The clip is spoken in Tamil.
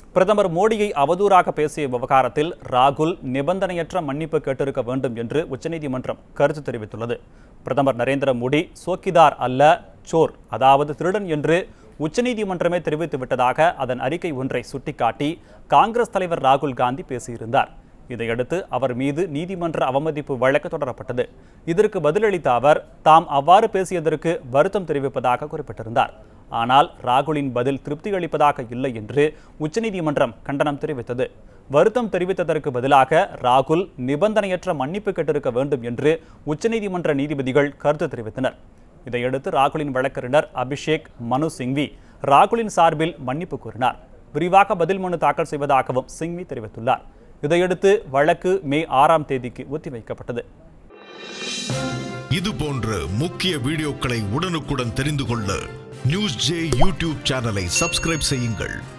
பிரதமர் மோடியை அவதூறாக பேசிய விவகாரத்தில் ராகுல் நிபந்தனையற்ற மன்னிப்பு கேட்டிருக்க வேண்டும் என்று உச்சநீதிமன்றம் கருத்து தெரிவித்துள்ளது பிரதமர் நரேந்திர மோடி சோக்கிதார் அல்ல சோர் அதாவது திருடன் என்று உச்சநீதிமன்றமே தெரிவித்து விட்டதாக அதன் அறிக்கை ஒன்றை சுட்டிக்காட்டி காங்கிரஸ் தலைவர் ராகுல் காந்தி பேசியிருந்தார் இதையடுத்து அவர் மீது நீதிமன்ற அவமதிப்பு வழக்கு தொடரப்பட்டது இதற்கு பதிலளித்த அவர் தாம் அவ்வாறு பேசியதற்கு வருத்தம் தெரிவிப்பதாக குறிப்பிட்டிருந்தார் ஆனால் ராகுலின் பதில் திருப்தி அளிப்பதாக இல்லை என்று உச்சநீதிமன்றம் கண்டனம் தெரிவித்தது வருத்தம் தெரிவித்ததற்கு பதிலாக ராகுல் நிபந்தனையற்ற மன்னிப்பு கேட்டிருக்க வேண்டும் என்று உச்சநீதிமன்ற நீதிபதிகள் கருத்து தெரிவித்தனர் இதையடுத்து ராகுலின் வழக்கறிஞர் அபிஷேக் மனு சிங்வி ராகுலின் சார்பில் மன்னிப்பு கோரினார் விரிவாக பதில் மனு தாக்கல் செய்வதாகவும் சிங்வி தெரிவித்துள்ளார் இதையடுத்து வழக்கு மே ஆறாம் தேதிக்கு ஒத்திவைக்கப்பட்டது இது போன்ற முக்கிய வீடியோக்களை உடனுக்குடன் தெரிந்து கொள்ள நியூஸ் ஜே யூடியூப் சேனலை சப்ஸ்கிரைப் செய்யுங்கள்